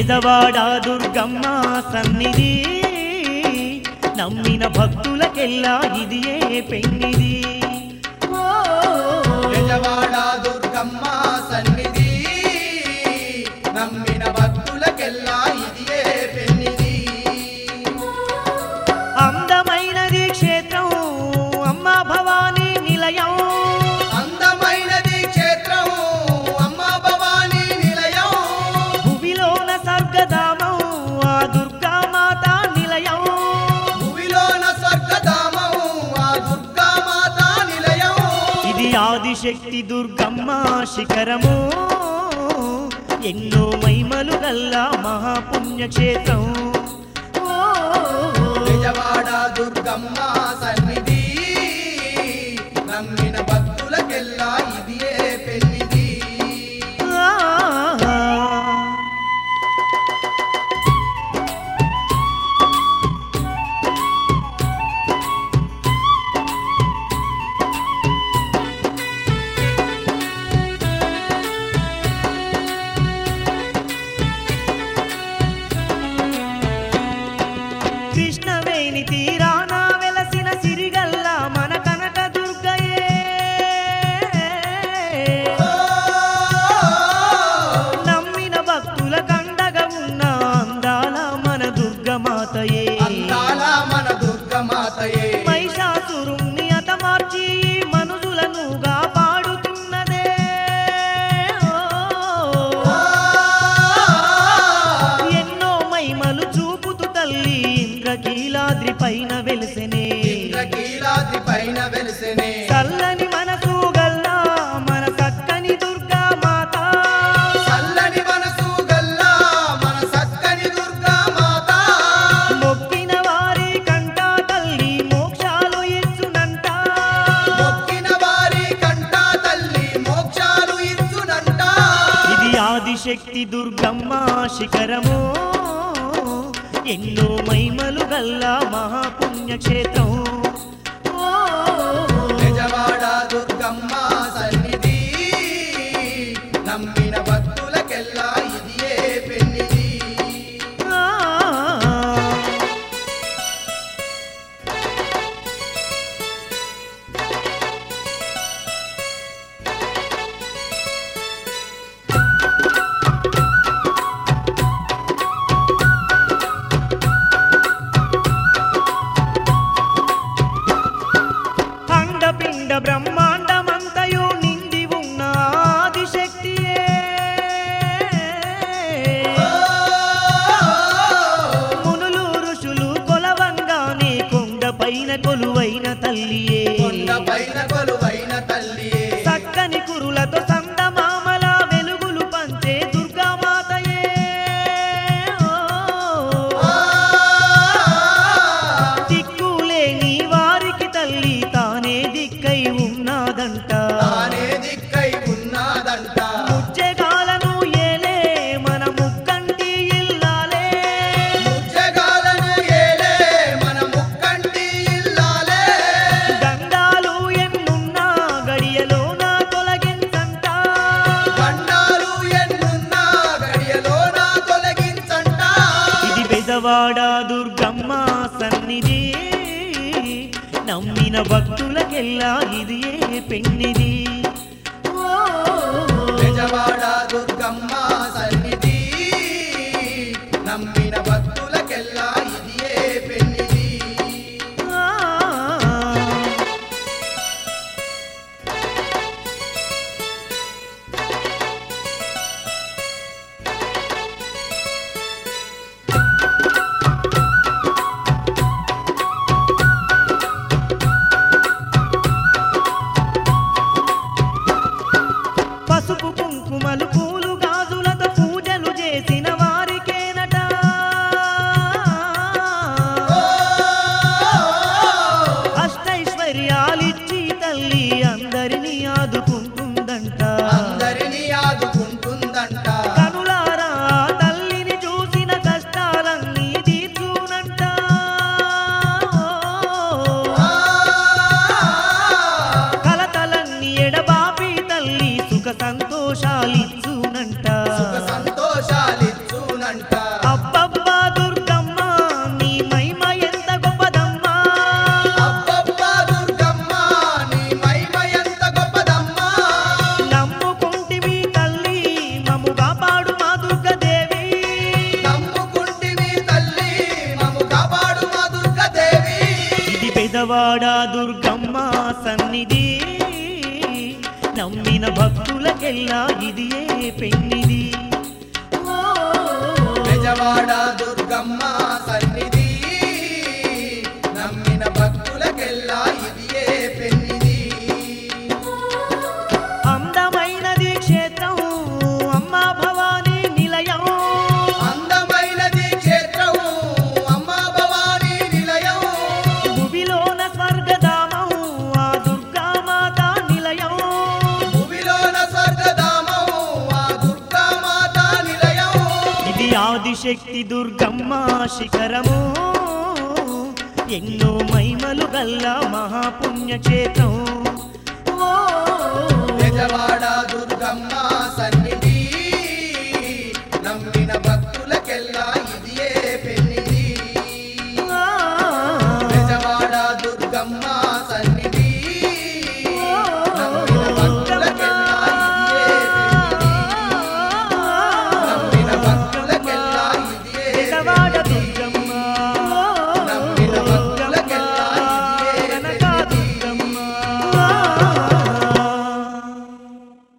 బెదవాడ దుర్గమ్మ సన్నిధి నమ్మిన భక్తులకెల్లా ఇది ఏ పెన్నిది ఓ, బెజవాడ దుర్గమ్మ సన్నిధి నమ్మిన భక్తులకెల్లా ఇది ఏ పెన్నిది అందమైనది క్షేత్రం అమ్మ భవానీ నిలయం అందమైనది క్షేత్రం అమ్మ భవానీ నిలయం భువిలోన స్వర్గధామం ఆ దుర్గామాత నిలయం భూమిలోన స్వర్గధామం ఆ దుర్గామాత నిలయం ఇది ఆదిశక్తి దుర్గమ్మ శిఖరము ఎన్నో మైమలు గల్లా మహాపుణ్యక్షేత్రం ఓ, బెజవాడ దుర్గమ్మ సన్నిధి నమ్మిన భక్తులకెల్లా ఇది ఏ పెన్నిది ఆ. కృష్ణవేణి తీరాన వెలసిన సిరిగల్ల మన కనక దుర్గయే నమ్మిన భక్తుల కండగా ఉన్న అందాల మన దుర్గమాతయే అందాల మన దుర్గమాతయే మహిషాసురుణ్ణి అతమార్చి మనుషులను కాపాడుతున్నదే ఓ. ఎన్నో మహిమలు చూపుతూ తల్లి ఇంద్రకీలాద్రి పైన వెలిసెనే ఇంద్రకీలాద్రి పైన వెలిసెనే చల్లని మనసు గల్లా మన చక్కని దుర్గా మాత చల్లని మనసు గల్లా మన సక్కని దుర్గామాత మొక్కిన వారి కంట తల్లి మోక్షాలు ఇచ్చునంట మొక్కిన వారి కంట తల్లి మోక్షాలు ఇచ్చునంట ఇది ఆదిశక్తి దుర్గమ్మ శిఖరము ఎన్నో మహిమలు గల్లా మహాపుణ్యక్షేత్రం ఓ, నిజవాడ దుర్గమ్మ సన్నిధి నమ్మిన భక్తులకెల్లా ఇది ఏ పెన్నిది ఆ. అండపిండ బ్రహ్మాండమంతయు నిండి ఉన్న ఆదిశక్తియే మునులు ఋషులు కొలవంగానే కొండ పైన కొలువైన తల్లియే కొండ పైన కొలువైన తల్లియే చక్కని కురులతో సందమామల వెలుగులు పంచే దుర్గామాతయే ఓ. దిక్కులేని వారికి తల్లి తానే దిక్కై ఉన్నాదంట తానే దిక్కై ఉన్నదంట ముజ్జగాలను ఏలే మన ముక్కంటి ఇల్లాలే జగాలను ఏలే మన ముక్కంటి ఇల్లాలే గండాలు ఎన్నున్నా గడియలోన తొలగించంట గండాలు ఎన్నున్నా గడియలోన తొలగించంట ఇది బెజవాడ దుర్గమ్మ సన్నిధి నమ్మిన భక్తులకెల్లా ఇది ఏ పెన్నిది ఓ. నిజవాడ దుర్గమ్మ సన్నిధి నమ్మిన భక్తులకెల్లా ఇది ఏ పెన్నిది ఆ. పసుపు కుంకుమలు పూలు గాజులతో పూజలు చేసిన వారికేనట అష్టైశ్వర్యాలిచ్చి తల్లి అందరినీ ఆదుకుంటుందంట అందరినీ ఆదుకుంటుందంట కనులారా తల్లిని చూసిన కష్టాలన్నీ తీర్చునంట కలతలన్నీ ఎడబాపి తల్లి సుఖ సంతోషాలిచ్చునంట సుఖ సంతోషాలిచ్చునంట బెజవాడ దుర్గమ్మ సన్నిధి నమ్మిన భక్తులకెల్లా ఇది ఏ పెన్నిది ఓ, బెజవాడ దుర్గమ్మ సన్నిధి నమ్మిన భక్తులకెల్లా ఇది ఏ పెన్నిది అందమైనది క్షేత్రం అమ్మ భవానీ నిలయం అందమైనది క్షేత్రం అమ్మా భవానీ నిలయం భువిలోన స్వర్గధామం ఆ దుర్గామాత నిలయం భూమిలోన స్వర్గధామం ఆ దుర్గామాత నిలయం ఇది ఆదిశక్తి దుర్గమ్మ శిఖరము ఎన్నో మహిమలు గల్ల మహాపుణ్యక్షేత్రం ఓ